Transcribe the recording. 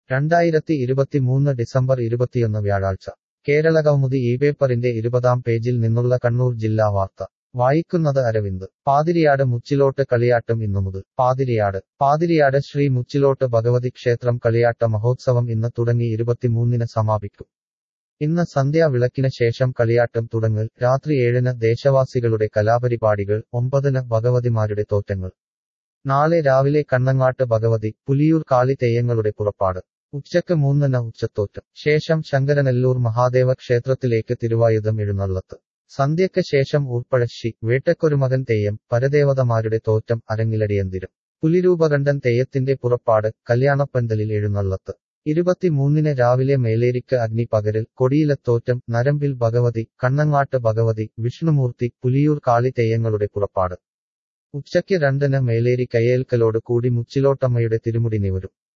രണ്ടായിരത്തി ഇരുപത്തിമൂന്ന് ഡിസംബർ ഇരുപത്തിയൊന്ന് വ്യാഴാഴ്ച കേരളകൗമുദി ഈ പേപ്പറിന്റെ ഇരുപതാം പേജിൽ നിന്നുള്ള കണ്ണൂർ ജില്ലാ വാർത്ത വായിക്കുന്നത് അരവിന്ദ് പാതിരിയാട് മുച്ചിലോട്ട് കളിയാട്ടം ഇന്നു മുതൽ പാതിരിയാട് പാതിരിയാട് ശ്രീ മുച്ചിലോട്ട് ഭഗവതി ക്ഷേത്രം കളിയാട്ട മഹോത്സവം ഇന്ന് തുടങ്ങി ഇരുപത്തിമൂന്നിന് സമാപിക്കും ഇന്ന് സന്ധ്യാ വിളക്കിന് ശേഷം കളിയാട്ടം തുടങ്ങൽ രാത്രി ഏഴിന് ദേശവാസികളുടെ കലാപരിപാടികൾ ഒമ്പതിന് ഭഗവതിമാരുടെ തോറ്റങ്ങൾ നാളെ രാവിലെ കണ്ണങ്ങാട്ട് ഭഗവതി പുലിയൂർ കാളി തെയ്യങ്ങളുടെ പുറപ്പാട് ഉച്ചക്ക് മൂന്നിന് ഉച്ചത്തോറ്റം ശേഷം ശങ്കരനെല്ലൂർ മഹാദേവ ക്ഷേത്രത്തിലേക്ക് തിരുവായുധം എഴുന്നള്ളത്ത് സന്ധ്യയ്ക്ക് ശേഷം ഊർപ്പഴശ്ശി വേട്ടക്കൊരുമകൻ തെയ്യം പരദേവതമാരുടെ തോറ്റം അരങ്ങിലടിയന്തിരം പുലിരൂപകണ്ഠൻ തെയ്യത്തിന്റെ പുറപ്പാട് കല്യാണപ്പന്തലിൽ എഴുന്നള്ളത്ത് ഇരുപത്തിമൂന്നിന് രാവിലെ മേലേരിക്ക് അഗ്നി പകരൽ കൊടിയിലത്തോറ്റം നരമ്പിൽ ഭഗവതി കണ്ണങ്ങാട്ട് ഭഗവതി വിഷ്ണുമൂർത്തി പുലിയൂർ കാളി തെയ്യങ്ങളുടെ പുറപ്പാട് ഉച്ചയ്ക്ക് രണ്ടിന് മേലേരി കയ്യേൽക്കലോട് കൂടി മുച്ചിലോട്ടമ്മയുടെ തിരുമുടി നിവരും